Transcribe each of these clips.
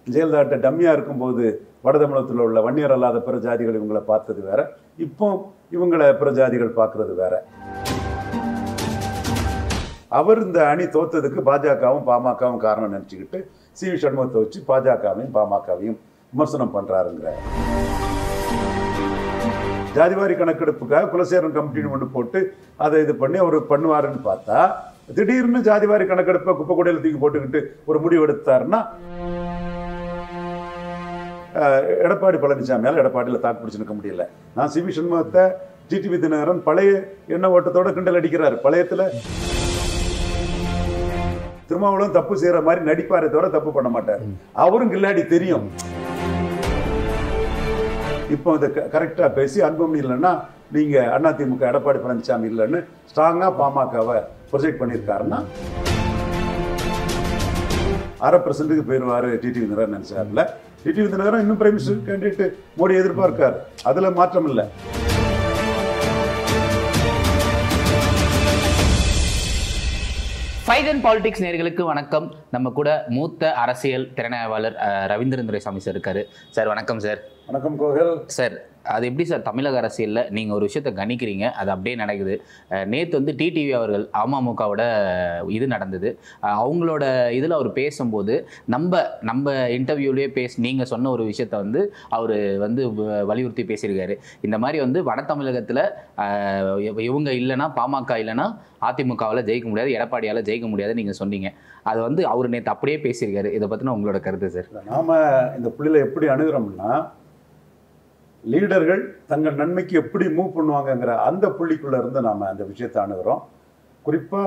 ஜெயலலிதாட்ட டம்மியாக இருக்கும்போது வட தமிழகத்தில் உள்ள வன்னியர் அல்லாத பிற ஜாதிகள் இவங்களை பார்த்தது வேற இப்போ இவங்களை பிற ஜாதிகள் பார்க்கறது வேற அவர் இந்த அணி தோத்ததுக்கு பாஜகவும் பாமகவும் காரணம் நினச்சிக்கிட்டு சி வி சண்முகத்தை வச்சு பாஜகவையும் பாமகவையும் விமர்சனம் பண்றாருங்கிற ஜாதிவாரி கணக்கெடுப்புக்காக குலசேகரன் கமிட்டின்னு ஒன்று போட்டு அதை இது பண்ணி அவர் பண்ணுவாருன்னு பார்த்தா திடீர்னு ஜாதிவாரி கணக்கெடுப்பை குப்பை கூடையில் தூக்கி போட்டுக்கிட்டு ஒரு முடிவு எடுத்தாருன்னா அஹ், எடப்பாடி பழனிசாமியால் எடப்பாடியில் தாக்கு பிடிச்சு நிற்க முடியல நான் சிவி சண்முகத்தை டிடிவி தினகரன் பழைய எண்ண ஓட்டத்தோட கிண்டல் அடிக்கிறார் பழையத்தில் திருமாவளவன் தப்பு செய்யற மாதிரி நடிப்பாரே தவிர தப்பு பண்ண மாட்டார் அவரும் கில்லாடி தெரியும் இப்போ இதை கரெக்டாக பேசி அன்புமணி இல்லைன்னா நீங்கள் அதிமுக எடப்பாடி பழனிசாமி இல்லைன்னு ஸ்ட்ராங்காக பாமகவை ப்ரொஜெக்ட் பண்ணியிருக்காருன்னா அரை பர்சன்ட்டுக்கு போயிடுவார் டிடிவி தினகரன் நினச்சார்ல டிடிவி தினகரன் இன்னும் பிரைம் மினிஸ்டர் கேண்டிடேட் மோடி எதிர்பார்க்கார் அதில் மாற்றம் இல்லை ஃபைட் அண்ட் பாலிடிக்ஸ் நேர்களுக்கு வணக்கம் நம்ம கூட மூத்த அரசியல் திறனாய்வாளர் அஹ், ரவீந்திரன் துரைசாமி சார் இருக்காரு சார் வணக்கம் சார் வணக்கம் கோகல் சார் அது எப்படி சார் தமிழக அரசியலில் நீங்கள் ஒரு விஷயத்தை கணிக்கிறீங்க அது அப்படியே நடக்குது நேற்று வந்து டிடிவி அவர்கள் அமமுகவோட இது நடந்தது அஹ், அவங்களோட இதில் அவர் பேசும்போது நம்ம நம்ம இன்டர்வியூலேயே பேசி நீங்கள் சொன்ன ஒரு விஷயத்த வந்து அவர் வந்து வ- வலியுறுத்தி பேசியிருக்காரு இந்த மாதிரி வந்து வட தமிழகத்தில் இவங்க இல்லைன்னா பாமக இல்லைன்னா அதிமுகவால் ஜெயிக்க முடியாது எடப்பாடியால் ஜெயிக்க முடியாது நீங்கள் சொன்னீங்க அது வந்து அவர் நேற்று அப்படியே பேசியிருக்காரு இதை பற்றின உங்களோட கருத்து சார் நாம இந்த புள்ளில எப்படி அணுகிறோம்னா லீடர்கள் தங்கள் நன்மைக்கு எப்படி மூவ் பண்ணுவாங்கங்கிற அந்த புள்ளிக்குள்ள இருந்து நாம அந்த விஷயத்தை அணுகிறோம் குறிப்பா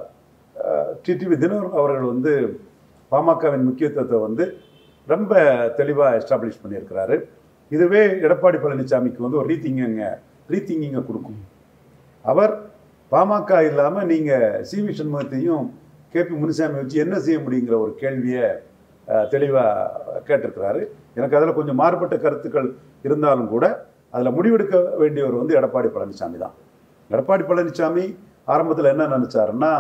டிடிவி தினகரன் அவர்கள் வந்து பாமகவின் முக்கியத்துவத்தை வந்து ரொம்ப தெளிவாக எஸ்டாப்ளிஷ் பண்ணியிருக்கிறாரு இதுவே எடப்பாடி பழனிசாமிக்கு வந்து ஒரு ரீதிங்கிங்க ரீதிங்கிங்கை கொடுக்கும் அவர் பாமக இல்லாமல் நீங்கள் சிவி சண்முகத்தையும் கேபி முனுசாமி வச்சு என்ன செய்ய முடியுங்கிற ஒரு கேள்வியை தெளிவாக கேட்டிருக்கிறாரு எனக்கு அதில் கொஞ்சம் மாறுபட்ட கருத்துக்கள் இருந்தாலும் கூட அதில் முடிவெடுக்க வேண்டியவர் வந்து எடப்பாடி பழனிசாமி தான் எடப்பாடி பழனிசாமி ஆரம்பத்தில் என்ன நினச்சாருன்னா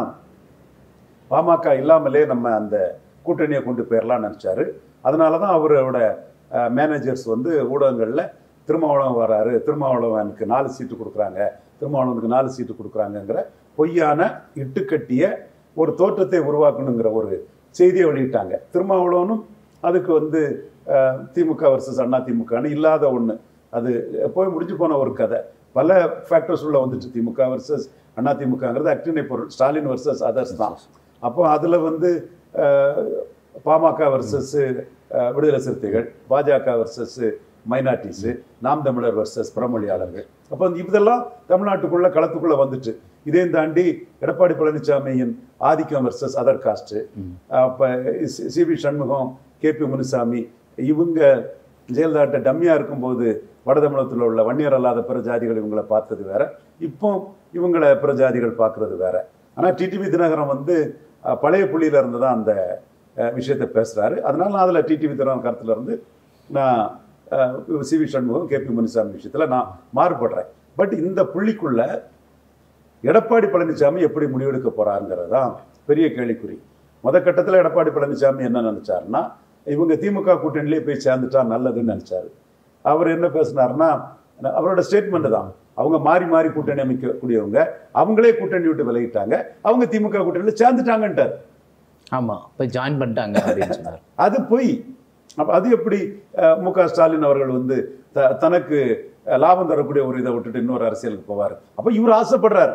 பாமக இல்லாமலே நம்ம அந்த கூட்டணியை கொண்டு போயிடலாம்னு நினச்சாரு அதனால தான் அவரோட மேனேஜர்ஸ் வந்து ஊடகங்களில் திருமாவளவன் வராரு திருமாவளவனுக்கு நாலு சீட்டு கொடுக்குறாங்க திருமாவளவனுக்கு நாலு சீட்டு கொடுக்குறாங்கங்கிற பொய்யான இட்டுக்கட்டிய ஒரு தோற்றத்தை உருவாக்கணுங்கிற ஒரு செய்தியை வெளியிட்டாங்க திருமாவளவனும் அதுக்கு வந்து அஹ், திமுக வர்சஸ் அண்ணா திமுகன்னு இல்லாத ஒன்று அது போய் முடிஞ்சு போன ஒரு கதை பல ஃபேக்டர்ஸ் உள்ள வந்துட்டு திமுக வர்சஸ் அண்ணா திமுகங்கிறது அக்டினை பொருள் ஸ்டாலின் வர்சஸ் அதர்ஸ் தான் அப்போ அதில் வந்து அஹ், பாமக வர்சஸ் விடுதலை சிறுத்தைகள் பாஜக வர்சஸ் மைனாரிட்டிஸு நாம் தமிழர் வர்சஸ் புறமொழியாளர்கள் அப்போ இதெல்லாம் தமிழ்நாட்டுக்குள்ள களத்துக்குள்ள வந்துட்டு இதையும் தாண்டி எடப்பாடி பழனிசாமியின் ஆதிக்கம் வர்சஸ் அதர் காஸ்ட்டு அப்போ C V Shanmugam K P Munusamy இவங்க ஜெயலலிதாட்ட டம்மியாக இருக்கும்போது வட தமிழகத்தில் உள்ள வன்னியர் அல்லாத பிற ஜாதிகள் இவங்களை பார்த்தது வேற இப்போ இவங்களை பிற ஜாதிகள் பார்க்கறது வேற ஆனால் டிடிவி தினகரன் வந்து அஹ், பழைய புள்ளியில இருந்து தான் அந்த அஹ், விஷயத்தை பேசுறாரு அதனால நான் அதில் டிடிவி தினகரன் கருத்துல இருந்து நான் C V Shanmugam K P Munusamy விஷயத்தில் நான் மாறுபடுறேன் பட் இந்த புள்ளிக்குள்ள எடப்பாடி பழனிசாமி எப்படி முடிவெடுக்க போறாருங்கிறது தான் பெரிய கேள்விக்குறி முத கட்டத்தில் எடப்பாடி பழனிசாமி என்ன நினைச்சாருன்னா இவங்க திமுக கூட்டணியிலே போய் சேர்ந்துட்டா நல்லதுன்னு நினைச்சாரு அவர் என்ன பேசினாருன்னா அவரோட ஸ்டேட்மெண்ட் தான் அவங்க மாறி மாறி கூட்டணி அமைக்கக்கூடியவங்க அவங்களே கூட்டணி விட்டு விலகிட்டாங்க அவங்க திமுக கூட்டணியில் சேர்ந்துட்டாங்கன்ட்டார் ஆமாம் போய் ஜாயின் பண்ணிட்டாங்க அப்படின்னு சொன்னார் அது பொய் அப்ப அது எப்படி அஹ், மு க ஸ்டாலின் அவர்கள் வந்து த- தனக்கு அஹ், லாபம் தரக்கூடிய ஒரு இதை விட்டுட்டு இன்னொரு அரசியலுக்கு போவார் அப்ப இவர் ஆசைப்படுறார்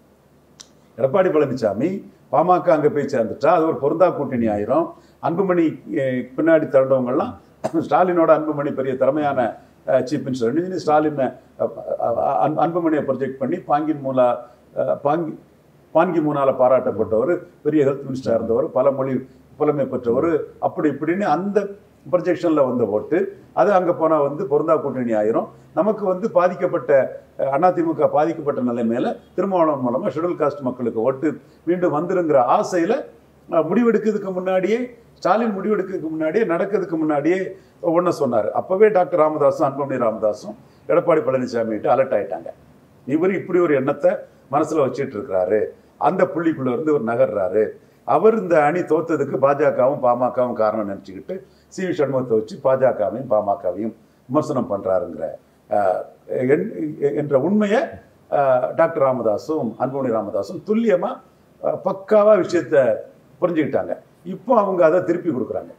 எடப்பாடி பழனிசாமி பாமக அங்க போய் சேர்ந்துட்டா அது ஒரு பொருந்தா கூட்டணி ஆயிரும் அன்புமணி அஹ், பின்னாடி திரண்டவங்கெல்லாம் ஸ்டாலினோட அன்புமணி பெரிய திறமையான சீஃப் மினிஸ்டர் ஸ்டாலின் அன்புமணியை ப்ரொஜெக்ட் பண்ணி பாங்கின் மூலா அஹ், பாங்கி பாங்கி மூணால பாராட்டப்பட்டவர் பெரிய ஹெல்த் மினிஸ்டராக இருந்தவர் பல மொழி புலமை பெற்றவர் அப்படி இப்படின்னு அந்த ப்ரொஜெக்ஷனில் வந்த ஓட்டு அது அங்கே போனால் வந்து பொருந்தா கூட்டணி ஆயிரும் நமக்கு வந்து பாதிக்கப்பட்ட அஹ், அதிமுக பாதிக்கப்பட்ட நிலைமையில திருமாவளவன் மூலமாக ஷெடியூல் காஸ்ட் மக்களுக்கு ஓட்டு மீண்டும் வந்துருங்கிற ஆசையில் முடிவெடுக்கிறதுக்கு முன்னாடியே ஸ்டாலின் முடிவெடுக்கிறதுக்கு முன்னாடியே நடக்கிறதுக்கு முன்னாடியே ஒன்று சொன்னார் அப்போவே டாக்டர் ராமதாஸும் அன்புமணி ராமதாஸும் எடப்பாடி பழனிசாமிகிட்ட அலர்ட் ஆயிட்டாங்க இவர் இப்படி ஒரு எண்ணத்தை மனசுல வச்சிட்டு இருக்கிறாரு அந்த புள்ளிக்குள்ள இருந்து ஒரு நகர்றாரு அவர் இந்த அணி தோத்ததுக்கு பாஜகவும் பாமகவும் காரணம் நினச்சிக்கிட்டு சி வி சண்முகத்தை வச்சு பாஜகவையும் பாமகவையும் விமர்சனம் பண்றாருங்கிற அஹ், என்- என்ற உண்மையை அஹ், டாக்டர் ராமதாஸும் அன்புமணி ராமதாஸும் துல்லியமா அஹ், பக்காவா விஷயத்த புரிஞ்சுக்கிட்டாங்க இப்போ அவங்க அதை திருப்பி கொடுக்குறாங்க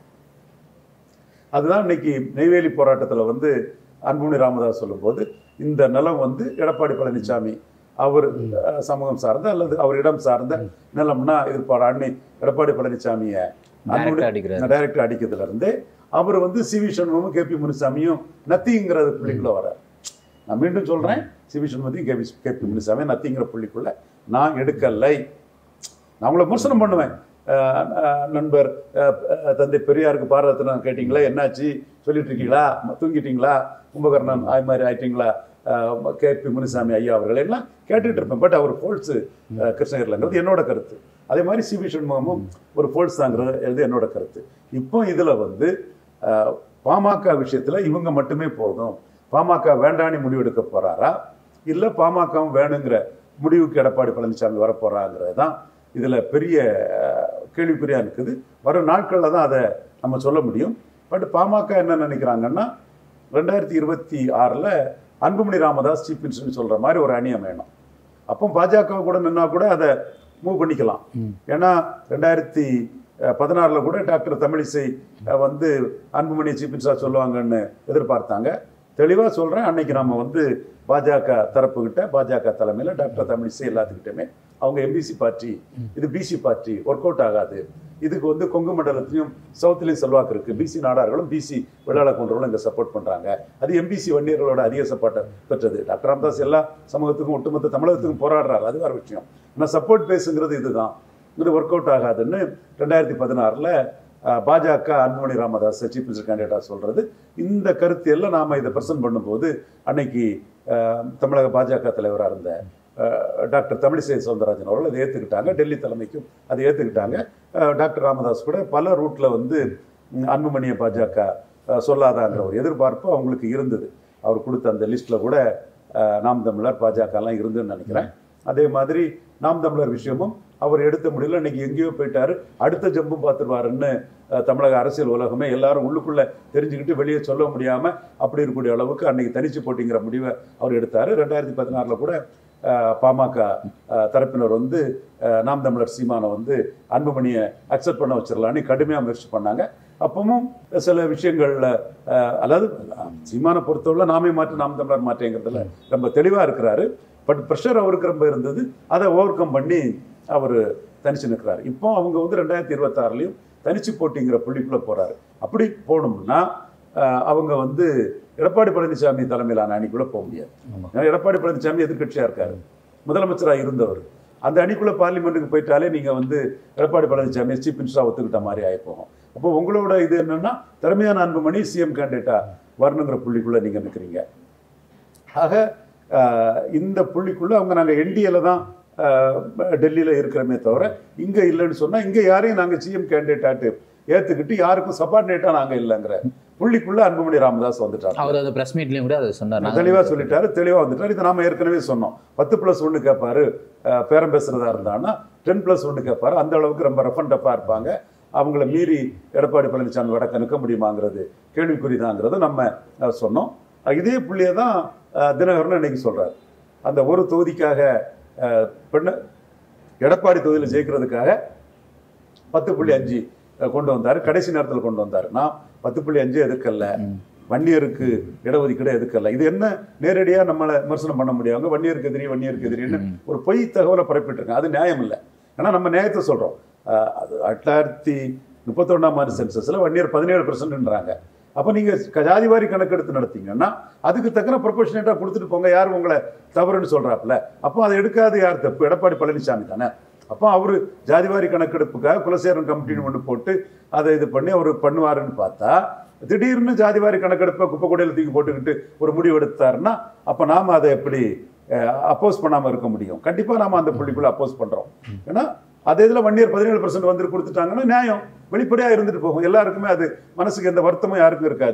அதுதான் இன்னைக்கு நெய்வேலி போராட்டத்தில் வந்து அன்புமணி ராமதாஸ் சொல்லும்போது இந்த நிலம் வந்து எடப்பாடி பழனிசாமி அவர் அஹ், சமூகம் சார்ந்த அல்லது அவர் இடம் சார்ந்த நிலம்னா இது போராடி எடப்பாடி பழனிசாமியை Direct ஆ அடிக்கிறாரு. டைரக்டர் அடிக்கிறதுல இருந்தே அவர் வந்து சி வி சண்முகமும் கே பி முனுசாமியும் நத்திங்கிறது புள்ளிக்குள்ள வர நான் மீண்டும் சொல்றேன் சி வி சண்முகத்தையும் K P K P Munusamy நத்திங்கிற புள்ளிக்குள்ள நான் எடுக்கலை நான் உங்களை விமர்சனம் பண்ணுவேன் அஹ் அஹ் நண்பர் அஹ் அஹ் தந்தை பெரியாருக்கு பாரதத்தினம் கேட்டிங்களா என்னாச்சு சொல்லிட்டு இருக்கீங்களா ம- தூங்கிட்டீங்களா கும்பகர்ணன் அது மாதிரி ஆயிட்டீங்களா கே பி முனுசாமி ஐயா அவர்கள் எல்லாம் கேட்டுட்டு இருப்பேன் பட் அவர் ஃபோல்ஸு கிருஷ்ணகிரிலங்கிறது என்னோட கருத்து அதே மாதிரி சி வி சண்முகமும் ஒரு ஃபோல்ஸ் தாங்கிறது இது என்னோட கருத்து இப்போ இதில் வந்து அஹ், பாமக விஷயத்தில் இவங்க மட்டுமே போதும் பாமக வேண்டான்னு முடிவெடுக்க போறாரா இல்லை பாமகவும் வேணுங்கிற முடிவுக்கு எடப்பாடி பழனிசாமி வரப்போறாங்கிறது தான் இதில் பெரிய அஹ், கேள்விக்குறியா இருக்குது வரும் நாட்களில் தான் அதை நம்ம சொல்ல முடியும் பட் பாமக என்ன நினைக்கிறாங்கன்னா ரெண்டாயிரத்தி இருபத்தி ஆறில் அன்புமணி ராமதாஸ் சீஃப் மினிஸ்டர்னு சொல்கிற மாதிரி ஒரு அணி அமையணும் அப்போ பாஜக கூட நின்னா கூட அதை மூவ் பண்ணிக்கலாம் ஏன்னா ரெண்டாயிரத்தி பதினாறில் கூட டாக்டர் தமிழிசை அஹ், வந்து அன்புமணி சீஃப் மினிஸ்டர் சொல்லுவாங்கன்னு எதிர்பார்த்தாங்க தெளிவாக சொல்கிறேன் அன்னைக்கு நம்ம வந்து பாஜக தரப்புக்கிட்ட பாஜக தலைமையில் டாக்டர் தமிழிசை எல்லாத்துக்கிட்டுமே அவங்க எம்பிசி பார்ட்டி இது பிசி பார்ட்டி ஒர்க் அவுட் ஆகாது இதுக்கு வந்து கொங்கு மண்டலத்திலையும் சவுத்துலேயும் செல்வாக்கு இருக்குது பிசி நாடார்களும் பிசி வெள்ளாள கொண்டவர்களும் இங்கே சப்போர்ட் பண்ணுறாங்க அது எம்பிசி வன்னியர்களோட அதிக சப்போர்ட்டை பெற்றது டாக்டர் ராமதாஸ் எல்லா சமூகத்துக்கும் ஒட்டுமொத்த தமிழகத்துக்கும் போராடுறாரு அது வேறு விஷயம் ஆனால் சப்போர்ட் பேஸுங்கிறது இதுதான் இது ஒர்க் அவுட் ஆகாதுன்னு ரெண்டாயிரத்தி பதினாறில் பாஜக அன்புமணி ராமதாஸ் சீஃப் மினிஸ்டர் கேண்டிடேட்டாக சொல்கிறது இந்த கருத்தியெல்லாம் நாம் இதை ப்ரெசென்ட் பண்ணும்போது அன்னைக்கு அஹ், தமிழக பாஜக தலைவராக இருந்த அஹ், டாக்டர் தமிழிசை சவுந்தரராஜன் அவர்கள் அதை ஏற்றுக்கிட்டாங்க டெல்லி தலைமைக்கும் அதை ஏற்றுக்கிட்டாங்க அஹ், டாக்டர் ராமதாஸ் கூட பல ரூட்டில் வந்து ம், அன்புமணியை பாஜக அஹ், சொல்லாதாங்கிற ஒரு எதிர்பார்ப்பு அவங்களுக்கு இருந்தது அவர் கொடுத்த அந்த லிஸ்ட்டில் கூட அஹ், நாம் தமிழர் பாஜகலாம் இருந்துன்னு நினைக்கிறேன் அதே மாதிரி நாம் தமிழர் விஷயமும் அவர் எடுத்த முடியல இன்னைக்கு எங்கேயோ போயிட்டாரு அடுத்த ஜம்பும் பார்த்துருவாருன்னு அஹ், தமிழக அரசியல் உலகமே எல்லாரும் உள்ளுக்குள்ள தெரிஞ்சுக்கிட்டு வெளியே சொல்ல முடியாம அப்படி இருக்கக்கூடிய அளவுக்கு அன்னைக்கு தனிச்சு போட்டிங்கிற முடிவை அவர் எடுத்தாரு ரெண்டாயிரத்தி பதினாறுல கூட அஹ், பாமக அஹ், தரப்பினர் வந்து அஹ், நாம் தமிழர் சீமானை வந்து அன்புமணியை அக்செப்ட் பண்ண வச்சிடலான்னு கடுமையாக முயற்சி பண்ணாங்க அப்பவும் சில விஷயங்கள்ல அஹ், அதாவது அஹ், சீமானை பொறுத்தவரை நாமே மாற்று நாம் தமிழர் மாற்றேங்கிறதுல ரொம்ப தெளிவா இருக்கிறாரு பட் ப்ரெஷர் அவருக்கு ரொம்ப இருந்தது அதை ஓவர் கம் பண்ணி அவர் தனிச்சு நிற்கிறாரு இப்போ அவங்க வந்து ரெண்டாயிரத்தி இருபத்தாறுலையும் தனிச்சு போட்டிங்கிற புள்ளிக்குள்ள போறாரு அப்படி போகணும்னா அஹ், அவங்க வந்து எடப்பாடி பழனிசாமி தலைமையிலான அணிக்குள்ள போக முடியாது ஆமா. ஏன்னா எடப்பாடி பழனிசாமி எதிர்க்கட்சியா இருக்காரு முதலமைச்சராக இருந்தவர் அந்த அணிக்குள்ள பார்லிமெண்ட்டுக்கு போயிட்டாலே நீங்க வந்து எடப்பாடி பழனிசாமி சீஃப் மினிஸ்டரா ஒத்துக்கிட்ட மாதிரி ஆகி போகும் அப்போ உங்களோட இது என்னன்னா திறமையான அன்புமணி சிஎம் கேண்டிடேட்டா வரணுங்கிற புள்ளிக்குள்ள நீங்க நிற்கிறீங்க ஆக அஹ், இந்த புள்ளிக்குள்ள அவங்க நாங்கள் என்டிஏல தான் டெல்லியில் இருக்கிறோமே தவிர இங்கே இல்லைன்னு சொன்னால் இங்கே யாரையும் நாங்கள் சிஎம் கேண்டிடேட்டாட்டு ஏற்றுக்கிட்டு யாருக்கும் சப்பார்டினேட்டாக நாங்கள் இல்லைங்கிற புள்ளிக்குள்ள அன்புமணி ராமதாஸ் வந்துட்டார் அவர் அந்த பிரஸ் மீட்லயும் கூட அதை சொன்னார் நாங்க- தெளிவாக சொல்லிட்டாரு தெளிவாக வந்துட்டார் இதை நாம ஏற்கனவே சொன்னோம் பத்து ப்ளஸ் ஒன்று கேட்பாரு அஹ், பேரம் பேசுறதா இருந்தான்னா டென் ப்ளஸ் ஒன்று கேட்பாரு அந்த அளவுக்கு ரொம்ப ரஃபண்டப்பாக இருப்பாங்க அவங்கள மீறி எடப்பாடி பழனிசாமி வடக்க நிற்க முடியுமாங்கிறது கேள்விக்குறிதாங்கிறத நம்ம அஹ், சொன்னோம் அஹ், இதே புள்ளியை தான் அஹ், தினகரன் இன்னைக்கு சொல்றாரு அந்த ஒரு தொகுதிக்காக அஹ், பெண்ண எடப்பாடி தொகுதியில் ஜெயிக்கிறதுக்காக பத்து புள்ளி அஞ்சு அஹ், கொண்டு வந்தார் கடைசி நேரத்தில் கொண்டு வந்தார் நான் பத்து புள்ளி அஞ்சு எதுக்கல்ல ம். வன்னியருக்கு இடஒதுக்கீடு எதுக்கல்ல இது என்ன நேரடியாக நம்மளை விமர்சனம் பண்ண முடியாங்க வன்னியருக்கு எதிரி வன்னியருக்கு எதிரின்னு ம். ஒரு பொய் தகவலை பரப்பிட்டு அது நியாயம் இல்லை ஏன்னா நம்ம நியாயத்தை சொல்றோம் அஹ், அது எட்டாயிரத்தி முப்பத்தொன்னாம் ஆண்டு சென்சஸ்ல வன்னியர் பதினேழு பர்சன்ட்ன்றாங்க அப்போ நீங்க க- ஜாதிவாரி கணக்கெடுத்து நடத்தீங்கன்னா அதுக்கு தக்கன ப்ரொபோஷனேட்டாக கொடுத்துட்டு போங்க யார் உங்களை தவறுன்னு சொல்றாப்புல அப்போ அதை எடுக்காது யார் தப்பு எடப்பாடி பழனிசாமி தானே அப்போ அவரு ஜாதிவாரி கணக்கெடுப்புக்காக குலசேகரன் கமிட்டின்னு ஒன்று போட்டு அதை இது பண்ணி அவர் பண்ணுவாருன்னு பார்த்தா திடீர்னு ஜாதிவாரி கணக்கெடுப்பை குப்பை கூடையில் தூக்கி போட்டுக்கிட்டு ஒரு முடிவு எடுத்தாருன்னா அப்போ நாம அதை எப்படி அப்போஸ் பண்ணாமல் இருக்க முடியும் கண்டிப்பாக நாம அந்த புள்ளிக்குள்ள அப்போஸ் பண்றோம் ஏன்னா அதே இதில் வன்னியர் பதினேழு பர்சன்ட் வந்து கொடுத்துட்டாங்கன்னா நியாயம் வெளிப்படையாக இருந்துட்டு போகும் எல்லாருக்குமே அது மனசுக்கு எந்த வருத்தமும் யாருக்கும் இருக்காது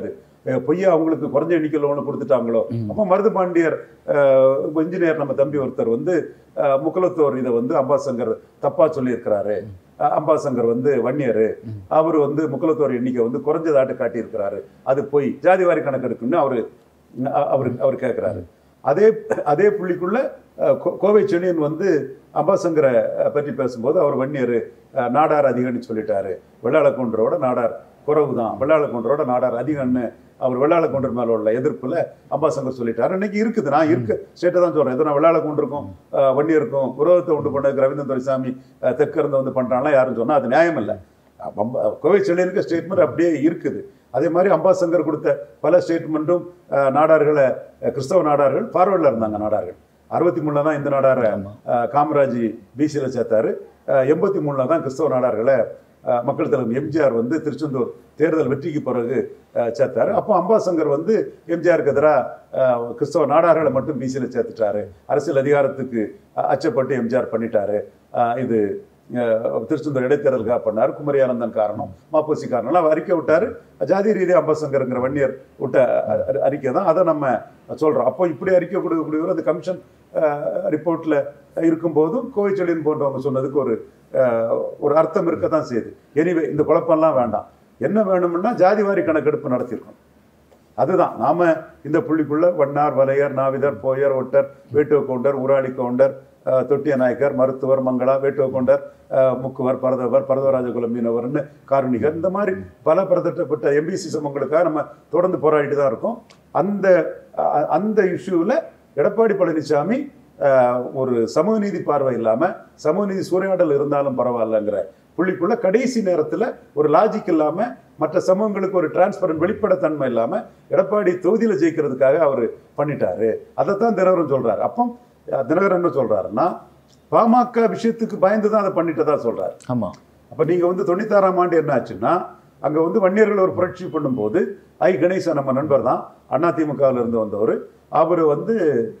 அஹ், பொய்யா அவங்களுக்கு குறைஞ்ச எண்ணிக்கையில் ஒன்று கொடுத்துட்டாங்களோ ம். அப்போ மருது பாண்டியர் இன்ஜினியர் நம்ம தம்பி ஒருத்தர் வந்து அஹ், முக்குலத்தோர் இதை வந்து அம்பாசங்கர் தப்பா சொல்லியிருக்கிறாரு அஹ், அம்பாசங்கர் வந்து வன்னியர் ம். அவர் வந்து முக்குலத்தோர் எண்ணிக்கை வந்து குறைஞ்சதாட்டு காட்டியிருக்கிறாரு அது போய் ஜாதிவாரி கணக்கெடுக்குன்னு அவரு அ- அவர் அவர் கேட்குறாரு அதே அதே புள்ளிக்குள்ள அஹ், கோ- கோவை செழியன் வந்து அம்பாசங்கரை அஹ், பற்றி பேசும்போது அவர் வன்னியர் அஹ், நாடார் அதிகம்னு சொல்லிட்டாரு வெள்ளாளக்குன்றோட நாடார் குறவு தான் வெள்ளாளக்குன்றோட நாடார் அதிகம்னு அவர் வெள்ளாளக்குன்றர் மேல உள்ள எதிர்ப்புல அம்பாசங்கர் சொல்லிட்டாரு இன்னைக்கு இருக்குது நான் இருக்கு ஸ்டேட்டை தான் சொல்றேன் எதோ நான் வெள்ளாளக்குன்றுக்கும் அஹ், வன்னியருக்கும் விரோதத்தை உண்டு பண்ணதுக்கு ரவீந்திரன் துரைசாமி அஹ், தெற்க இருந்து வந்து பண்றாங்களா யாரும் சொன்னா அது நியாயம் இல்லை அம்ப- கோவை செழியனுக்கு ஸ்டேட்மெண்ட் அப்படியே இருக்குது அதே மாதிரி அம்பாசங்கர் கொடுத்த பல ஸ்டேட்மெண்ட்டும் அஹ், நாடார்களை அஹ், கிறிஸ்தவ நாடார்கள் பார்வையில் இருந்தாங்க நாடார்கள் அறுபத்தி மூணுல தான் இந்த நாடாரை ஆமா. அஹ், காமராஜ் பிசியில் சேர்த்தாரு எண்பத்தி மூணுல தான் கிறிஸ்தவ நாடார்களை அஹ், மக்கள் தலைவர் எம்ஜிஆர் வந்து திருச்செந்தூர் தேர்தல் வெற்றிக்கு பிறகு அஹ், சேர்த்தாரு அப்போ அம்பாசங்கர் வந்து எம்ஜிஆருக்கு எதிராக கிறிஸ்தவ நாடார்களை மட்டும் பிசியில் சேர்த்துட்டாரு அரசியல் அதிகாரத்துக்கு அஹ், அச்சப்பட்டு எம்ஜிஆர் பண்ணிட்டாரு அஹ், இது அஹ், திருச்செந்தூர் இடைத்தேர்தலுக்காக பண்ணார் குமரி ஆனந்தன் காரணம் மாப்போசி காரணம் அவர் அறிக்கை விட்டாரு ஜாதி ரீதியாக அம்பாசங்கருங்கிற வன்னியர் விட்ட அ- அ- அறிக்கை தான் அதை நம்ம சொல்றோம் அப்போ இப்படி அறிக்கை கொடுக்கக்கூடியவர் அந்த கமிஷன் ரிப்போர்ட்ல இருக்கும்போதும் கோவைச்செழியன் போன்றவங்க சொன்னதுக்கு ஒரு அஹ், ஒரு அர்த்தம் இருக்க தான் செய்யுது எனிவே இந்த குழப்பம்லாம் வேண்டாம் என்ன வேணும்னா ஜாதிவாரி கணக்கெடுப்பு நடத்தியிருக்கோம் அதுதான் நாம இந்த புள்ளிக்குள்ள வண்ணார் வலையர் நாவிதர் போயர் ஒட்டர் வேட்டுவ கவுண்டர் ஊராளி கவுண்டர் அஹ், தொட்டிய நாயக்கர் மருத்துவர் மங்களா வேட்டுவ கவுண்டர் அஹ், முக்குவர் பரதவர் பரதவராஜகுல மீனவர்னு காரணிகர் இந்த மாதிரி பல பிரதட்டப்பட்ட எம்பிசி சமங்களுக்காக நம்ம தொடர்ந்து போராடிட்டு தான் இருக்கோம் அந்த அ- அந்த இஷ்யூவில் எடப்பாடி பழனிசாமி அஹ், ஒரு சமூக நீதி பார்வை இல்லாம சமூக நீதி சூறையாடல் இருந்தாலும் பரவாயில்லங்கிற புள்ளிக்குள்ள கடைசி நேரத்துல ஒரு லாஜிக் இல்லாம மற்ற சமூகங்களுக்கு ஒரு டிரான்ஸ்பரண்ட் வெளிப்படைத்தன்மை இல்லாம எடப்பாடி தொகுதியில ஜெயிக்கிறதுக்காக அவர் பண்ணிட்டாரு அதைத்தான் தினகரன் சொல்றாரு அப்போ அஹ், தினகரன் என்ன சொல்றாருன்னா பாமக விஷயத்துக்கு பயந்து தான் அதை பண்ணிட்டதா சொல்றாரு ஆமா அப்ப நீங்க வந்து தொண்ணூத்தாறாம் ஆண்டு என்ன ஆச்சுன்னா அங்க வந்து வன்னியர்கள் ஒரு புரட்சி பண்ணும்போது ஐ கணேசன் நம்ம நண்பர் தான் அதிமுகவில் இருந்து வந்தவர் அவர் வந்து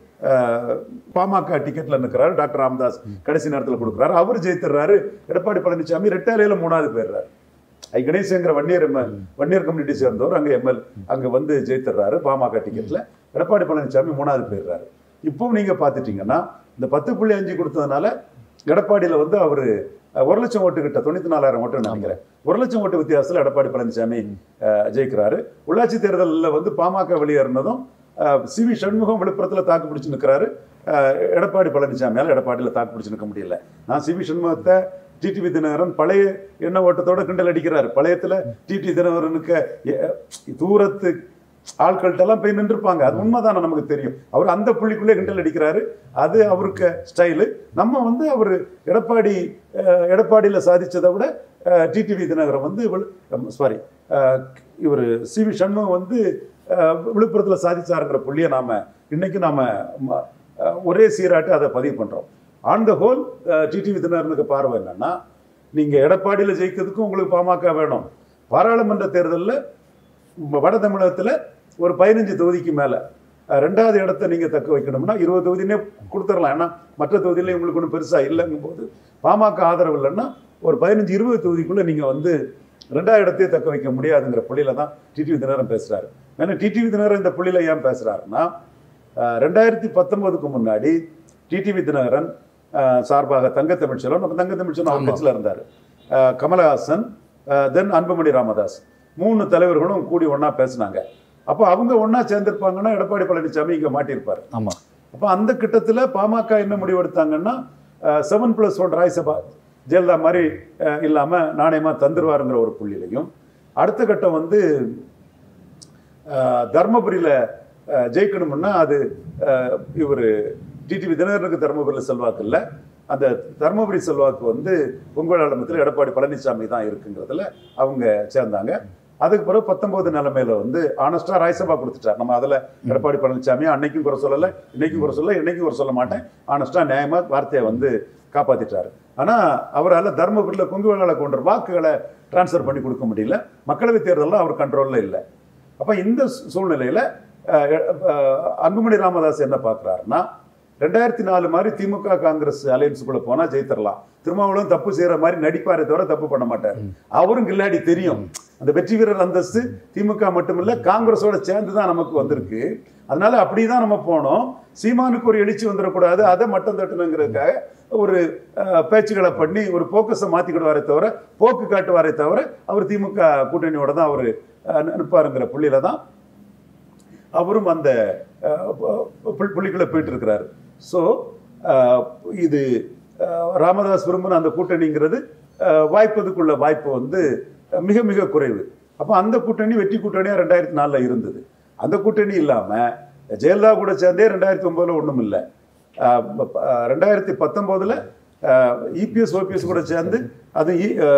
அஹ், பாமக டிக்கெட்ல நிற்கிறாரு டாக்டர் ராமதாஸ் கடைசி நேரத்தில் கொடுக்குறாரு அவர் ஜெயித்துறாரு எடப்பாடி பழனிசாமி ரெட்டாலையில மூணாவது போயிடுறாரு ஐ கணேசங்கிற வன்னியர் எம்எல் வன்னியர் கம்யூனிட்டி சேர்ந்தவர் அங்க எம்எல் அங்க வந்து ஜெயித்துறாரு பாமக டிக்கெட்ல எடப்பாடி பழனிசாமி மூணாவது போயிடுறாரு இப்போ நீங்க பார்த்துட்டீங்கன்னா இந்த பத்து புள்ளி அஞ்சு கொடுத்ததுனால எடப்பாடியில வந்து அவரு அஹ், ஒரு லட்சம் ஓட்டு கிட்ட தொண்ணூத்தி நாலாயிரம் ஓட்டு நினைக்கிறேன் ஒரு லட்சம் ஓட்டு வித்தியாசத்துல எடப்பாடி பழனிசாமி அஹ், ஜெயிக்கிறாரு உள்ளாட்சி தேர்தலில் வந்து பாமக வெளியேறினதும் அஹ், சி வி சண்முகம் விழுப்புரத்துல தாக்கு பிடிச்சு நிற்கிறாரு அஹ், எடப்பாடி பழனிசாமியால எடப்பாடியில தாக்கு பிடிச்சு நிற்க முடியல நான் சி வி சண்முகத்தை டிடிவி தினகரன் பழைய எண்ண ஓட்டத்தோட கிண்டல் அடிக்கிறாரு பழையத்துல டிடி தினகரனுக்கு எ- தூரத்து ஆட்கள்கிட்ட எல்லாம் போய் நின்றுப்பாங்க அது உண்மைதானே நமக்கு தெரியும் அவர் அந்த புள்ளிக்குள்ளே கிண்டல் அடிக்கிறாரு அது அவருக்கு ஸ்டைலு நம்ம வந்து அவர் எடப்பாடி அஹ், எடப்பாடியில சாதிச்சதை விட டிடிவி தினகரன் வந்து சாரி இவர் சி வி சண்முகம் வந்து அஹ், விழுப்புரத்துல சாதிச்சாருங்கிற புள்ளியை நாம இன்னைக்கு நாம ம- அஹ், ஒரே சீராட்டு அதை பதிவு பண்றோம் ஆன் த ஹோல் டிடிவி தினகரனுக்கு பார்வை என்னன்னா நீங்க எடப்பாடியில ஜெயிக்கிறதுக்கும் உங்களுக்கு பாமக வேணும் பாராளுமன்ற தேர்தலில் வட தமிழகத்துல ஒரு பதினஞ்சு தொகுதிக்கு மேல அஹ், ரெண்டாவது இடத்த நீங்க தக்க வைக்கணும்னா இருபது தொகுதினே கொடுத்துடலாம் ஏன்னா மற்ற தொகுதியில உங்களுக்கு ஒன்றும் பெருசா இல்லைங்கும் போது பாமக ஆதரவு இல்லைன்னா ஒரு பதினஞ்சு இருபது தொகுதிக்குள்ள நீங்க வந்து ரெண்டாவது இடத்தையே தக்க வைக்க முடியாதுங்கிற புள்ளியில தான் டிடிவி தினகரன் பேசுறாரு ஏன்னா டிடிவி தினகரன் இந்த புள்ளியில ஏன் பேசுறாருன்னா அஹ், ரெண்டாயிரத்தி பத்தொன்பதுக்கு முன்னாடி டிடிவி தினகரன் அஹ், சார்பாக தங்க தமிழ்ச்செல்வன் நம்ம தங்க தமிழ்ச்செல்வன் அவர் ஆமா. கட்சியில் இருந்தார் கமலஹாசன் தென் அன்புமணி ராமதாஸ் மூணு தலைவர்களும் கூடி ஒண்ணா பேசினாங்க அப்போ அவங்க ஒண்ணா சேர்ந்திருப்பாங்கன்னா எடப்பாடி பழனிசாமி இங்க மாட்டியிருப்பாரு ஆமா அப்போ அந்த கிட்டத்துல பாமக என்ன முடிவெடுத்தாங்கன்னா seven plus one Rajya Sabha Jayalalithaa மாதிரி அஹ், இல்லாம நாணயமா தந்துருவாருங்கிற ஒரு புள்ளியிலையும் அடுத்த கட்டம் வந்து அஹ், தர்மபுரியில அஹ், ஜெயிக்கணும்னா அது இவர் டிடிவி தினகரனுக்கு தர்மபுரியில் செல்வாக்கு இல்லை அந்த தர்மபுரி செல்வாக்கு வந்து பொங்கலாளமத்தில் எடப்பாடி பழனிசாமி தான் இருக்குங்கிறதுல அவங்க சேர்ந்தாங்க அதுக்கு பிறகு பத்தொன்பது நிலைமையில வந்து ஆனஸ்டா ராஜ்சபா கொடுத்துட்டார் நம்ம அதுல எடப்பாடி பழனிசாமி அன்னைக்கும் குறை சொல்லல இன்னைக்கும் குறை சொல்ல இன்னைக்கும் குறை சொல்ல மாட்டேன் ஆனஸ்டா நியாயமா வார்த்தையை வந்து காப்பாத்திட்டாரு ஆனா அவரால் தர்மபுரியில் கொங்கு வேளாள கொண்ட வாக்குகளை டிரான்ஸ்ஃபர் பண்ணி கொடுக்க முடியல மக்களவை தேர்தலில் அவர் கண்ட்ரோல்ல இல்லை அப்ப இந்த சூ- சூழ்நிலையில அஹ், அஹ், அன்புமணி ராமதாஸ் என்ன பார்க்குறாருன்னா ரெண்டாயிரத்தி நாலு மாதிரி திமுக காங்கிரஸ் அலையன்ஸுக்குள்ள போனா ஜெயித்தரலாம் திருமாவளவன் தப்பு செய்யற மாதிரி நடிப்பாரே தவிர தப்பு பண்ண மாட்டார் அவரும் கில்லாடி தெரியும் அந்த வெற்றி வீரர் அந்தஸ்து திமுக மட்டுமில்ல காங்கிரஸோட சேர்ந்து தான் நமக்கு வந்திருக்கு அதனால அப்படிதான் நம்ம போனோம் சீமானுக்கு ஒரு எழுச்சி வந்துடக்கூடாது அதை மட்டம் தட்டணுங்கிறதுக்காக ஒரு அஹ், பேச்சுக்களை பண்ணி ஒரு போக்கஸை மாத்திக்கிடுவாரே தவிர போக்கு காட்டுவாரே தவிர அவர் திமுக கூட்டணியோட தான் அவர் நிற்பாருங்கிற புள்ளியில தான் அவரும் அந்த அஹ், புள்- புள்ளிக்குள்ள போயிட்டு இருக்கிறாரு ஸோ இது அஹ், ராமதாஸ் விரும்பின அந்த கூட்டணிங்கிறது அஹ், வாய்ப்பதுக்குள்ள வாய்ப்பு வந்து அஹ், மிக மிக குறைவு அப்போ அந்த கூட்டணி வெற்றி கூட்டணியாக ரெண்டாயிரத்தி நாலில் இருந்தது அந்த கூட்டணி இல்லாமல் ஜெயலலிதா கூட சேர்ந்தே ரெண்டாயிரத்தி ஒம்போதில் ஒன்றும் இல்லை ரெண்டாயிரத்தி பத்தொம்போதில் இபிஎஸ் ஓபிஎஸ் கூட சேர்ந்து அது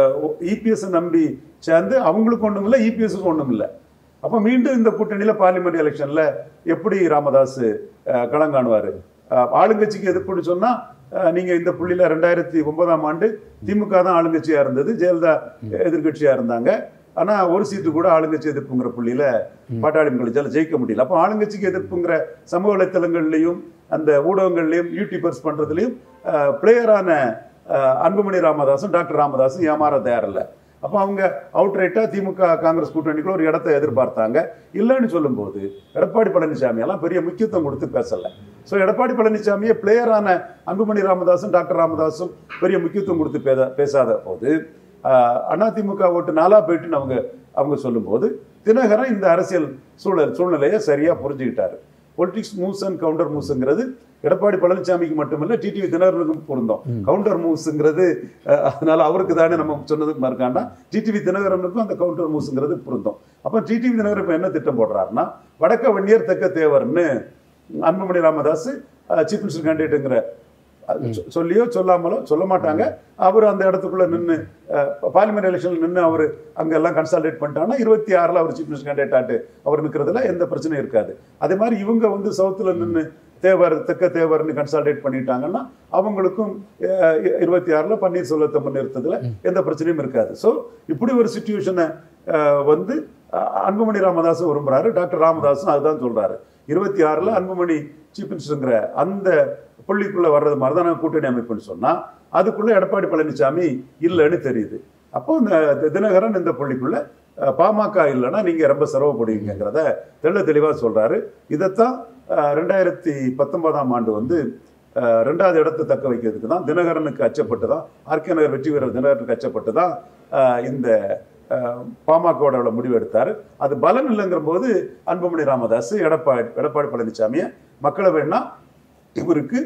இபிஎஸ் நம்பி சேர்ந்து அவங்களுக்கு ஒன்றும் இல்லை இபிஎஸ்க்கு ஒன்றும் இல்லை அப்போ மீண்டும் இந்த கூட்டணியில் பார்லிமெண்ட் எலெக்ஷனில் எப்படி ராமதாஸ் அஹ், களம் காணுவார் ஆளுங்கட்சிக்கு எதிர்ப்புன்னு சொன்னால் நீங்கள் இந்த புள்ளியில் ரெண்டாயிரத்தி ஒன்பதாம் ஆண்டு திமுக தான் ஆளுங்கட்சியாக இருந்தது ஜெயலலிதா எதிர்க்கட்சியாக இருந்தாங்க ஆனால் ஒரு சீட்டு கூட ஆளுங்கட்சி எதிர்ப்புங்கிற புள்ளியில் பாட்டாளி மக்கள் ஜெயிக்க முடியல அப்போ ஆளுங்கட்சிக்கு எதிர்ப்புங்கிற சமூக வலைத்தளங்கள்லையும் அந்த ஊடகங்கள்லையும் யூடியூபர்ஸ் பண்ணுறதுலையும் பிளேயரான அன்புமணி ராமதாஸும் டாக்டர் ராமதாஸும் ஏமாற தயாரில்லை அப்போ அவங்க அவுட்ரைட்டாக திமுக காங்கிரஸ் கூட்டணிக்குள்ள ஒரு இடத்தை எதிர்பார்த்தாங்க இல்லைன்னு சொல்லும்போது எடப்பாடி பழனிசாமி எல்லாம் பெரிய முக்கியத்துவம் கொடுத்து பேசலை ஸோ எடப்பாடி பழனிசாமியை பிளேயரான அன்புமணி ராமதாஸும் டாக்டர் ராமதாஸும் பெரிய முக்கியத்துவம் கொடுத்து பேச பேசாத போது ஆஹ், அதிமுக ஓட்டு நாளா போயிட்டுன்னு அவங்க அவங்க சொல்லும்போது தினகரன் இந்த அரசியல் சூழல் சூழ்நிலையை சரியா புரிஞ்சுக்கிட்டாரு பொலிட்டிக்ஸ் மூவ்ஸ் அண்ட் கவுண்டர் மூவ்ஸ்ங்கிறது எடப்பாடி பழனிசாமிக்கு மட்டுமல்ல டிடிவி தினகரனுக்கும் பொருந்தோம் கவுண்டர் மூவ்ஸ்ங்கிறது அஹ், அதனால அவருக்கு தானே நம்ம சொன்னதுக்கு மறுக்காண்டா டிடிவி தினகரனுக்கும் அந்த கவுண்டர் மூவ்ஸ்ங்கிறது பொருந்தோம் அப்போ டிடிவி தினகரன் இப்போ என்ன திட்டம் போடுறாருன்னா வடக்க வன்னியர் தெக்க தேவர்னு அன்புமணி ராமதாஸ் சீஃப் மினிஸ்டர் கேண்டிடேட்டுங்கிற அது சொ- சொல்லியோ சொல்லாமலோ சொல்ல மாட்டாங்க அவர் அந்த இடத்துக்குள்ள நின்று பார்லிமெண்ட் எலெக்ஷன்ல நின்று அவர் அங்கெல்லாம் கன்சால்டேட் பண்ணிட்டாங்கன்னா இருபத்தி ஆறில் அவர் சீஃப் மினிஸ்டர் கேண்டிடேட் ஆட்டு அவர் நிற்கிறதுல எந்த பிரச்சனையும் இருக்காது அதே மாதிரி இவங்க வந்து சவுத்தில் நின்று தேவர் தெக்க தேவர்னு கன்சால்டேட் பண்ணிட்டாங்கன்னா அவங்களுக்கும் அஹ், இ- இருபத்தி ஆறில் பன்னீர்செல்வத்தை முன்னிறுத்ததுல எந்த பிரச்சனையும் இருக்காது ஸோ இப்படி ஒரு சுச்சுவேஷனை வந்து அஹ், அன்புமணி ராமதாஸும் விரும்புறாரு டாக்டர் ராமதாஸும் அதுதான் சொல்றாரு இருபத்தி ஆறில் அன்புமணி சீஃப் மினிஸ்டருங்கிற அந்த புள்ளிக்குள்ள வர்றது மாதிரி தான் நாங்க கூட்டணி அமைப்புன்னு சொன்னா அதுக்குள்ள எடப்பாடி பழனிசாமி இல்லைன்னு தெரியுது அப்போ இந்த தி- தினகரன் இந்த புள்ளிக்குள்ள அஹ், பாமக இல்லைன்னா நீங்க ரொம்ப சிரமப்படுவீங்கிறத தெள்ள தெளிவா சொல்றாரு இதைத்தான் அஹ், ரெண்டாயிரத்தி பத்தொன்பதாம் ஆண்டு வந்து அஹ், ரெண்டாவது இடத்தை தக்க வைக்கிறதுக்கு தான் தினகரனுக்கு அச்சப்பட்டு தான் ஆர்கே நகர் வெற்றி வீரர் தினகரனுக்கு அச்சப்பட்டு தான் அஹ், இந்த அஹ், பாமகவோட முடிவு எடுத்தார் அது பலம் இல்லைங்கிற போது அன்புமணி ராமதாஸ் எடப்பாடி எடப்பாடி பழனிசாமியை மக்களை வேணா இவருக்கு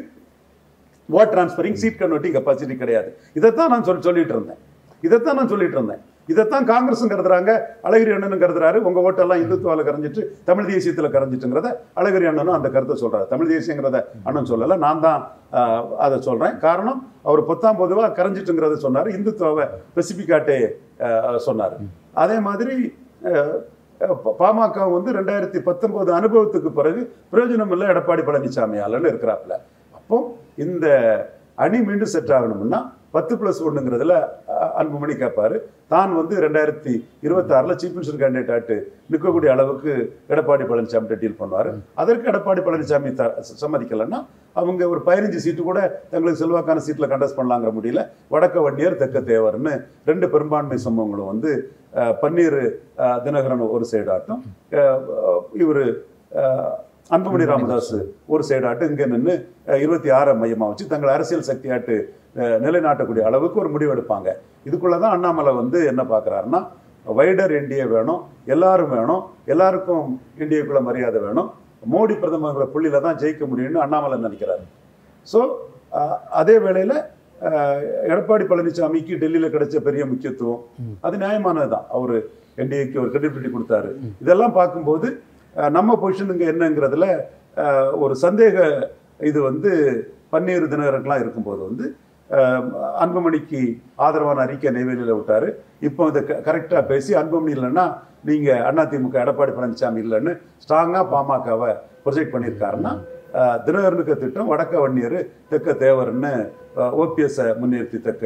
vote transferring seat converting capacity கிடையாது இதைத்தான் நான் சொல்லி சொல்லிட்டு இருந்தேன் இதைத்தான் நான் சொல்லிட்டு இருந்தேன் இதைத்தான் காங்கிரஸும் கருதுறாங்க அழகிரி அண்ணனும் கருதுறாரு உங்க ஓட்டெல்லாம் இந்துத்துவால கரைஞ்சிட்டு தமிழ் தேசியத்துல கரைஞ்சிட்டுங்கிறத அழகிரி அண்ணனும் அந்த கருத்தை சொல்றாரு தமிழ் தேசியங்கிறத அண்ணன் சொல்லல நான் தான் ஆஹ், அதை சொல்றேன் காரணம் அவர் பத்தாம் பொதுவா கரைஞ்சிட்டுங்கிறத சொன்னாரு இந்துத்துவாவை ஸ்பெசிபிக்காட்டே சொன்னாரு அதே மாதிரி ஆஹ், ப- பாமக வந்து ரெண்டாயிரத்தி பத்தொன்பது அனுபவத்துக்கு பிறகு பிரயோஜனம் இல்லை எடப்பாடி பழனிசாமியாலன்னு இருக்கிறாப்புல அப்போ இந்த அணி மீண்டும் செட் ஆகணும்னா பத்து பிளஸ் ஒன்றுங்கிறதுல அன்புமணி கேட்பாரு தான் வந்து ரெண்டாயிரத்தி இருபத்தாறில் சீஃப் மினிஸ்டர் கேண்டிடேட் ஆட்டு நிற்கக்கூடிய அளவுக்கு எடப்பாடி பழனிசாமி டீல் பண்ணுவார் அதற்கு எடப்பாடி பழனிசாமி த சம்மதிக்கலைன்னா அவங்க ஒரு பதினஞ்சு சீட்டு கூட தங்களுக்கு செல்வாக்கான சீட்டில் கண்டஸ்ட் பண்ணலாங்கிற முடியல வடக்க வன்னியர் தெற்க தேவர்னு ரெண்டு பெரும்பான்மை சம்பவங்களும் வந்து அஹ், பன்னீர் அஹ், தினகரன் ஒரு சைடாட்டும் இவர் அன்புமணி ராமதாஸ் ஒரு சைடாட்டு இங்கே நின்று இருபத்தி ஆறை மையமாக வச்சு தங்கள் அரசியல் சக்தியாட்டு அஹ், நிலைநாட்டக்கூடிய அளவுக்கு ஒரு முடிவு எடுப்பாங்க இதுக்குள்ள தான் அண்ணாமலை வந்து என்ன பார்க்குறாருன்னா வைடர் என்டிஏ வேணும் எல்லாரும் வேணும் எல்லாருக்கும் இந்தியாக்குள்ள மரியாதை வேணும் மோடி பிரதமர் புள்ளியில தான் ஜெயிக்க முடியும்னு அண்ணாமலை நினைக்கிறாரு ஸோ அதே வேளையில் எடப்பாடி பழனிசாமிக்கு டெல்லியில் கிடைச்ச பெரிய முக்கியத்துவம் அது நியாயமானது தான் அவர் என்டிஏக்கு ஒரு கிரெடிபிலிட்டி கொடுத்தாரு இதெல்லாம் பார்க்கும்போது அஹ், நம்ம பொசிஷனுங்க என்னங்கிறதுல அஹ், ஒரு சந்தேக இது வந்து பன்னீர் தினகரன்லாம் இருக்கும்போது வந்து அஹ், அன்புமணிக்கு ஆதரவான அறிக்கை நெய்வேலியில் விட்டாரு இப்போ இதை கரெக்டாக பேசி அன்புமணி இல்லைன்னா நீங்கள் அதிமுக எடப்பாடி பழனிசாமி இல்லைன்னு ஸ்ட்ராங்காக பாமகவை ப்ரொஜெக்ட் பண்ணியிருக்காருன்னா அஹ், தினகரனுக்கு திட்டம் வடக்க வன்னியர் தெற்க தேவர்னு ஓபிஎஸ்ஸை முன்னிறுத்தி தெற்கையும்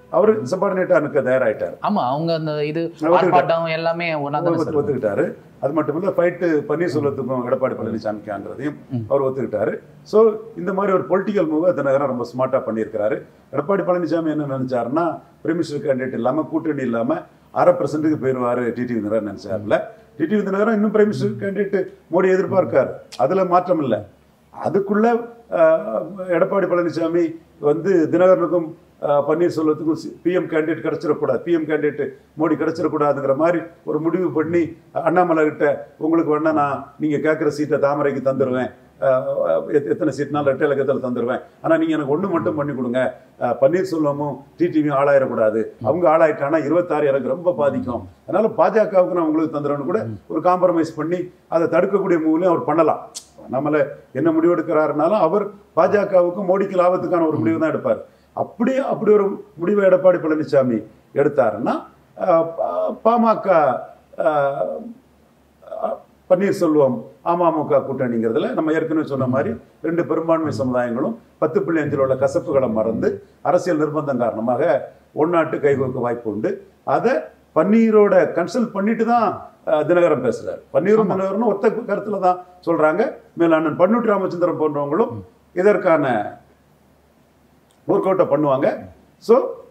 அவர் சபார்டினேட்டா இருக்க தயாராயிட்டார் ஆமா அவங்க அந்த இது ஒத்துக்கிட்டாரு. ஆர்ப்பாட்டம் எல்லாமே ஒன்னா தானே ஒத்து- சார் ஒத்துக்கிட்டாரு அது மட்டும் இல்ல ஃபைட்டு பன்னீர்செல்வத்துக்கும் எடப்பாடி பழனிசாமிக்காங்கிறதையும் அவர் ஒத்துக்கிட்டாரு ஸோ இந்த மாதிரி ஒரு பொலிட்டிக்கல் மூவ் தினகரன் ரொம்ப ஸ்மார்ட்டா பண்ணியிருக்கிறாரு எடப்பாடி பழனிசாமி என்ன நினைச்சாருன்னா பிரிமிஸ்டர் கேண்டிடேட் இல்லாம கூட்டணி இல்லாம அரை பர்சன்ட்டுக்கு போயிடுவாரு டிடிவி தினகரன் நினைச்சாருல டிடிவி தினகரன் இன்னும் பிரைம் மினிஸ்டர் கேண்டிடேட் மோடி எதிர்பார்க்காரு அதுல மாற்றம் இல்லை அதுக்குள்ள அஹ், எடப்பாடி பழனிசாமி வந்து தினகரனுக்கும் அஹ், பன்னீர்செல்வத்துக்கும் பிஎம் கேண்டிடேட் கிடைச்சிடக்கூடாது பிஎம் கேண்டிடேட் மோடி கிடைச்சிடக்கூடாதுங்கிற மாதிரி ஒரு முடிவு பண்ணி அண்ணாமலை கிட்ட உங்களுக்கு வேணா நான் நீங்க கேட்குற சீட்டை தாமரைக்கு தந்துடுவேன் அஹ், எத்- எத்தனை சீட்னாலும் ரெட்டை இலக்கத்தில் தந்துடுவேன் ஆனா நீங்க எனக்கு ஒண்ணு மட்டும் பண்ணி கொடுங்க அஹ், பன்னீர்செல்வமும் டிடிவியும் ஆளாயிடக்கூடாது அவங்க ஆளாயிட்டானா இருபத்தாறு எனக்கு ரொம்ப பாதிக்கும் அதனால பாஜகவுக்கு நான் உங்களுக்கு தந்துடுறேன்னு கூட ஒரு காம்ப்ரமைஸ் பண்ணி அதை தடுக்கக்கூடிய மூவிலையும் அவர் பண்ணலாம் நம்மள என்ன முடிவு எடுக்கிறாருனாலும் அவர் பாஜகவுக்கு மோடிக்கு லாபத்துக்கான ஒரு முடிவு தான் எடுப்பார் அப்படியே அப்படி ஒரு முடிவை எடப்பாடி பழனிசாமி எடுத்தாருன்னா அஹ், பா- பாமக அஹ், அஹ், பன்னீர்செல்வம் அமமுக கூட்டணிங்கிறதுல நம்ம ஏற்கனவே சொன்ன மாதிரி ரெண்டு பெரும்பான்மை சமுதாயங்களும் பத்து புள்ளி அஞ்சில் உள்ள கசப்புகளை மறந்து அரசியல் நிர்பந்தம் காரணமாக ஒன்னாட்டு கைகோக்க வாய்ப்பு உண்டு அதை பன்னீரோட கன்சல்ட் பண்ணிட்டு தான் அஹ், தினகரன் பேசுறாரு பன்னீரும் தினகரனும் ஒத்த கருத்துல தான் சொல்றாங்க மேல அண்ணன் பன்னூட்டி ராமச்சந்திரன் போன்றவங்களும் இதற்கான ஒர்க் அவுட்டை பண்ணுவாங்க ஸோ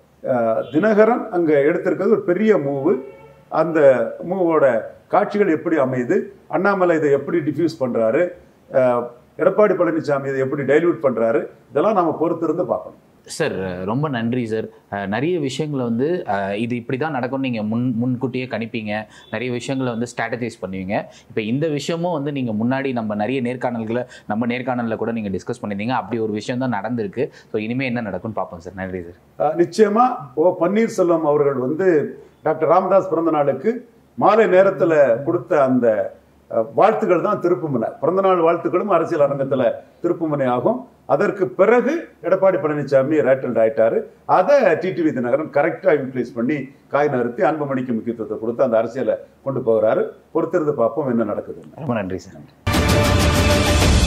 தினகரன் அங்கே எடுத்திருக்கிறது ஒரு பெரிய மூவு அந்த மூவோட காட்சிகள் எப்படி அமையுது அண்ணாமலை இதை எப்படி டிஃப்யூஸ் பண்ணுறாரு எடப்பாடி பழனிசாமி இதை எப்படி டைல்யூட் பண்ணுறாரு இதெல்லாம் நம்ம பொறுத்திருந்து பார்க்கணும் சார் ரொம்ப நன்றி சார் அஹ், நிறைய விஷயங்களை வந்து அஹ், இது இப்படி தான் நடக்கும்னு நீங்கள் முன் முன்கூட்டியே கணிப்பீங்க நிறைய விஷயங்களை வந்து ஸ்ட்ராட்டஜைஸ் பண்ணுவீங்க இப்போ இந்த விஷயமும் வந்து நீங்கள் முன்னாடி நம்ம நிறைய நேர்காணல்களை நம்ம நேர்காணலில் கூட நீங்கள் டிஸ்கஸ் பண்ணியிருந்தீங்க அப்படி ஒரு விஷயம் தான் நடந்திருக்கு ஸோ இனிமேல் என்ன நடக்கும்னு பார்ப்போம் சார் நன்றி சார் அஹ், நிச்சயமா ஓ பன்னீர்செல்வம் அவர்கள் வந்து டாக்டர் ராமதாஸ் பிறந்த நாளுக்கு மாலை நேரத்தில் கொடுத்த அந்த அஹ், வாழ்த்துக்கள் தான் திருப்புமுனை பிறந்தநாள் வாழ்த்துக்களும் அரசியல் அரங்கத்தில் திருப்புமுனை ஆகும் அதற்கு பிறகு எடப்பாடி பழனிசாமி ரேட்டல்ட் ஆயிட்டாரு அதை டிடிவி தினகரன் கரெக்டாக யூட்டிலைஸ் பண்ணி காய் நகர்த்தி அன்புமணிக்கு முக்கியத்துவத்தை கொடுத்து அந்த அரசியலை கொண்டு போகிறாரு பொறுத்திருந்து பார்ப்போம் என்ன நடக்குதுன்னு ரொம்ப நன்றி சார்